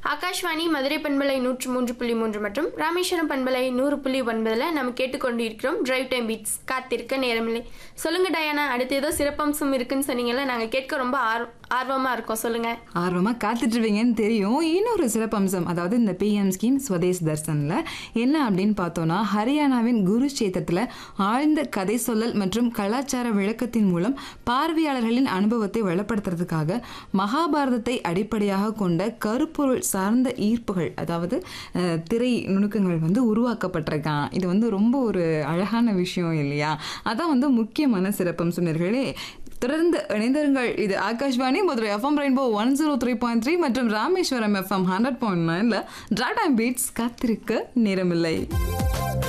ஆகாஷ்வாணி மதுரை பண்பலை நூற்று மூன்று புள்ளி மூன்று மற்றும் ராமேஸ்வரம் பண்பலை நூறு புள்ளி ஒன்பதுல நம்ம கேட்டுக்கொண்டு இருக்கிறோம் டிரைவ் டைம் பீட்ஸ் காத்திருக்க நேரமில்லை சொல்லுங்க டயானா அடுத்து ஏதோ சிறப்பம்சம் இருக்குன்னு சொன்னீங்கல்ல நாங்க கேட்க ரொம்ப ஆர் ஆர்வமா இருக்கோம் சொல்லுங்க ஆர்வமாக காத்துட்ருவீங்கன்னு தெரியும் இன்னொரு சிறப்பம்சம் அதாவது இந்த பிஎம் ஸ்கீம் ஸ்வதேஷ் தர்சனில் என்ன அப்படின்னு பார்த்தோன்னா ஹரியானாவின் குருஷேத்திரத்தில் ஆழ்ந்த கதை சொல்லல் மற்றும் கலாச்சார விளக்கத்தின் மூலம் பார்வையாளர்களின் அனுபவத்தை வளப்படுத்துறதுக்காக மகாபாரதத்தை அடிப்படையாக கொண்ட கருப்பொருள் சார்ந்த ஈர்ப்புகள் அதாவது அஹ், திரை நுணுக்கங்கள் வந்து உருவாக்கப்பட்டிருக்கான் இது வந்து ரொம்ப ஒரு அழகான விஷயம் இல்லையா அதான் வந்து முக்கியமான சிறப்பம்சம் நேர்களே தொடர்ந்து இணைந்திருங்கள் இது Akashvani Madurai FM Rainbow one zero three point three மற்றும் ராமேஸ்வரம் எஃப்எம் ஹண்ட்ரட் பாயிண்ட் நைனில் டிராட் பீட்ஸ் காத்திருக்க நேரமில்லை